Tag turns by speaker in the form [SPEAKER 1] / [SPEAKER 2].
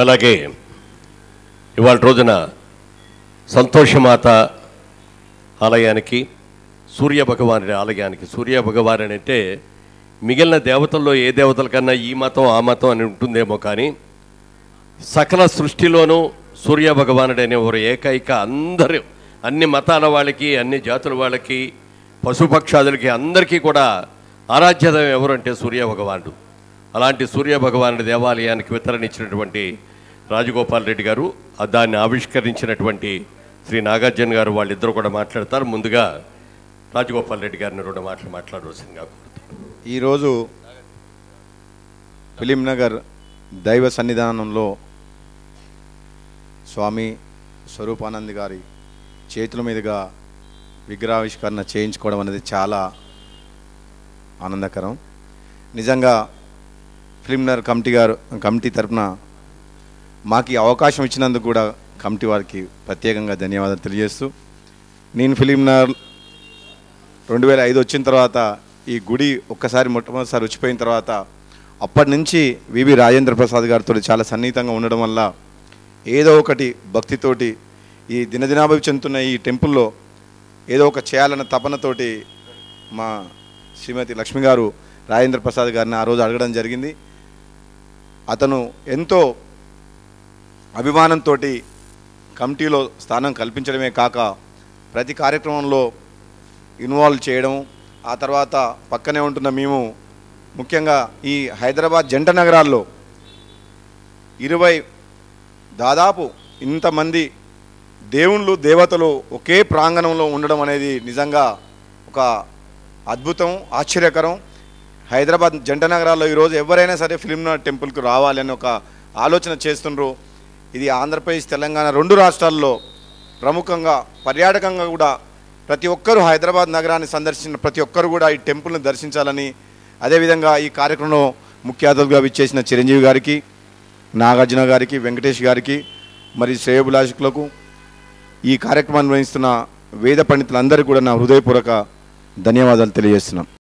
[SPEAKER 1] అలాగే ఇవాళ రోజున సంతోషమాత ఆలయానికి సూర్య భగవానుడి ఆలయానికి సూర్య భగవానుడు అంటే మిగిలిన దేవతల్లో ఏ దేవతల కన్నా ఈ మతం ఆ మతం అని ఉంటుందేమో కానీ సకల సృష్టిలోనూ సూర్య భగవానుడు అనేవారు ఏకైక అందరూ అన్ని మతాల వాళ్ళకి అన్ని జాతుల వాళ్ళకి పశుపక్షాదులకి అందరికీ కూడా ఆరాధ్యత ఎవరంటే సూర్య భగవానుడు అలాంటి సూర్య భగవానుడి దేవాలయానికి వితరణ ఇచ్చినటువంటి రాజగోపాల్ రెడ్డి గారు ఆ దాన్ని ఆవిష్కరించినటువంటి శ్రీ నాగార్జున గారు వాళ్ళిద్దరూ కూడా మాట్లాడతారు ముందుగా రాజగోపాల్ రెడ్డి గారిని రెండు మాటలు మాట్లాడవలసిందిగా కోరుతున్నాను
[SPEAKER 2] ఈరోజు ఫిలిం నగర్ దైవ సన్నిధానంలో స్వామి స్వరూపానంద్ గారి చేతుల మీదుగా విగ్రహావిష్కరణ చేయించుకోవడం అనేది చాలా ఆనందకరం నిజంగా ఫిలిం నగర్ కమిటీ గారు కమిటీ తరఫున మాకు ఈ అవకాశం ఇచ్చినందుకు కూడా కమిటీ వారికి ప్రత్యేకంగా ధన్యవాదాలు తెలియజేస్తూ నేను ఫిలిం నగర్ రెండు వేల ఐదు వచ్చిన తర్వాత ఈ గుడి ఒక్కసారి మొట్టమొదటిసారి వచ్చిపోయిన తర్వాత అప్పటి నుంచి వివి రాజేంద్ర ప్రసాద్ గారితో చాలా సన్నిహితంగా ఉండడం వల్ల ఏదో ఒకటి భక్తితోటి ఈ దినదినాభివృద్ధి చెందుతున్న ఈ టెంపుల్లో ఏదో ఒక చేయాలన్న తపనతోటి మా శ్రీమతి లక్ష్మి గారు రాజేంద్ర ప్రసాద్ గారిని ఆ రోజు అడగడం జరిగింది అతను ఎంతో అభిమానంతో కమిటీలో స్థానం కల్పించడమే కాక ప్రతి కార్యక్రమంలో ఇన్వాల్వ్ చేయడం ఆ తర్వాత పక్కనే ఉంటున్న మేము ముఖ్యంగా ఈ హైదరాబాద్ జంట నగరాల్లో ఇరవై దాదాపు ఇంతమంది దేవుళ్ళు దేవతలు ఒకే ప్రాంగణంలో ఉండడం అనేది నిజంగా ఒక అద్భుతం ఆశ్చర్యకరం హైదరాబాద్ జంట నగరాల్లో ఈరోజు ఎవరైనా సరే ఫిలింనాథ్ టెంపుల్కి రావాలి అని ఒక ఆలోచన చేస్తుండ్రు ఇది ఆంధ్రప్రదేశ్ తెలంగాణ రెండు రాష్ట్రాల్లో ప్రముఖంగా పర్యాటకంగా కూడా ప్రతి ఒక్కరూ హైదరాబాద్ నగరాన్ని సందర్శించిన ప్రతి ఒక్కరు కూడా ఈ టెంపుల్ని దర్శించాలని అదేవిధంగా ఈ కార్యక్రమంలో ముఖ్య అతిథులుగా విచ్చేసిన చిరంజీవి గారికి నాగార్జున గారికి వెంకటేష్ గారికి మరి శ్రేయభిలాషకులకు ఈ కార్యక్రమాన్ని నిర్వహిస్తున్న వేద పండితులందరికీ కూడా నా హృదయపూర్వక ధన్యవాదాలు తెలియజేస్తున్నాం